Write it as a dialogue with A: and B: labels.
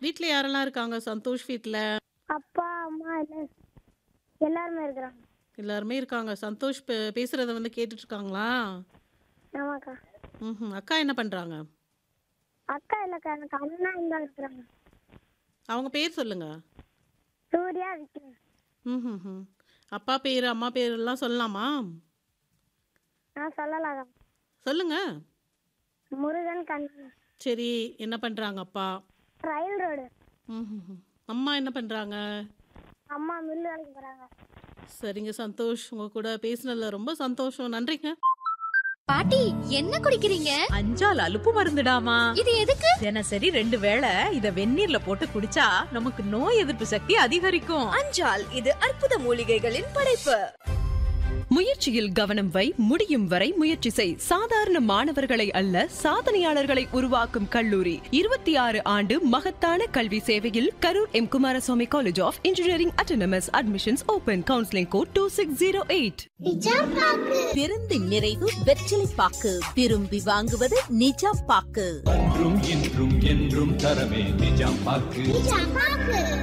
A: வீட்ல யாரெல்லாம் இருக்காங்க சந்தோஷ் வீட்ல?
B: அப்பா, அம்மா எல்லாம் எல்லாருமே இருக்கிறாங்க.
A: எல்லாருமே இருக்காங்க. சந்தோஷ் பே பேசுறத வந்து கேட்டுட்டு இருக்காங்களா?
B: ஆமாக்கா.
A: ம்ஹ்ம். அக்கா என்ன பண்றாங்க?
B: அக்கா இல்லக்கா. எனக்கு அண்ணா இங்க இருக்கிறாங்க.
A: அவங்க பேர் சொல்லுங்க.
B: சூர்யா, விக்ரம்.
A: ம்ஹ்ஹ்ம். அப்பா பேரு, அம்மா பேரெல்லாம் சொல்லலாமா?
B: ஆ சொல்லலாம்.
A: சொல்லுங்க.
B: முருகன், கண்ணன்.
A: சரி. என்ன பண்றாங்க அப்பா?
B: Rail road.
A: ம்ஹ்ஹ்ம். அம்மா என்ன பண்றாங்க?
B: அம்மா மில்லு வேலைக்கு போறாங்க.
A: சரிங்க சந்தோஷ். உங்க கூட பேசினதுல ரொம்ப சந்தோஷம். நன்றிங்க.
C: பாட்டி என்ன குடிக்கிறீங்க
D: அஞ்சால் அலுப்பு மருந்துடாமா
C: இது எதுக்கு
D: தினசரி ரெண்டு வேளை இத வெந்நீர்ல போட்டு குடிச்சா நமக்கு நோய் எதிர்ப்பு சக்தி அதிகரிக்கும்
E: அஞ்சால் இது அற்புத மூலிகைகளின் படைப்பு
F: முயற்சியில் கவனம் வை முடியும் வரை முயற்சி செய் சாதாரண மாணவர்களை அல்ல சாதனையாளர்களை உருவாக்கும் கல்லூரி இருபத்தி ஆறு ஆண்டு மகத்தான கல்வி சேவையில் Karur M Kumaraswamy college of engineering autonomous admissions open counselling code two six zero eight
E: பெருந்து நிறைவு வெற்றிலை பாக்கு விரும்பி வாங்குவது நிஜாம் பாக்கு
G: அன்றும் இன்றும் என்றும் தரவே நிஜாம் பாக்கு